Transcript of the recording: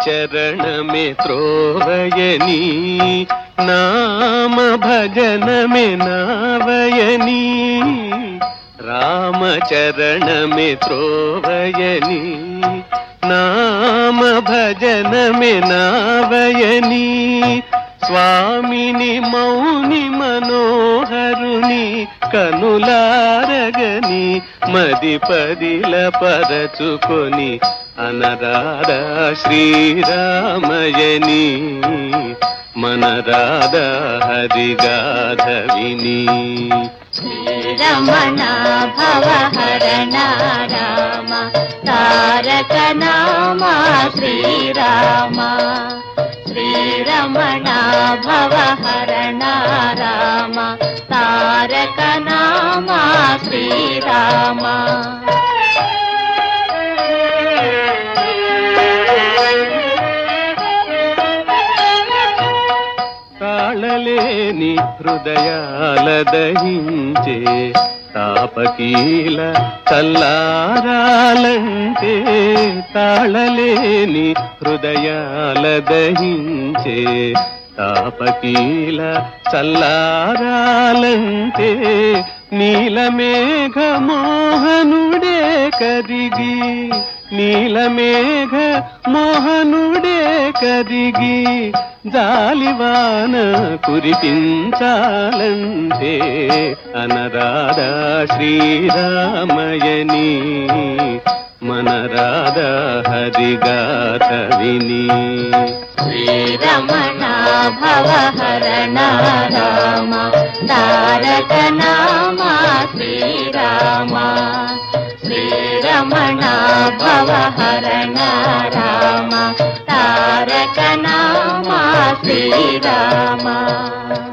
చరణమే త్రోవయని నామ భజనమే నావయని రామచరణమే త్రోవయని నామ భజనమే నావయని స్వామిని మౌని మనోహరుని కనులారగని మది పదిల పరచుకొని అనరాధా శ్రీరామయని మనరాధ హరిగాధవిని శ్రీరమణ భవహరణ రామ తారక నామ శ్రీరామ శ్రీరమణ భవహరణ రామ తారక నామ శ్రీరామ తాళలేని హృదయాల దహించే తాపకీల చల్లారాలంటే తాళలేని హృదయాల దహించే తాపకీల చల్లారాలంటే నీలమేఘ మోహనుడే కదిగి నీలమేఘ మోహనుడే కదిగి జాలివాన కురిపించాలంటే అనరాధా శ్రీరామయని మనరాధా హరిగాథ విని శ్రీరమణ భవహరణ రామ తారక నామ శ్రీరామ శ్రీరమణ భవహరణ రామ తారక నామ శ్రీరామ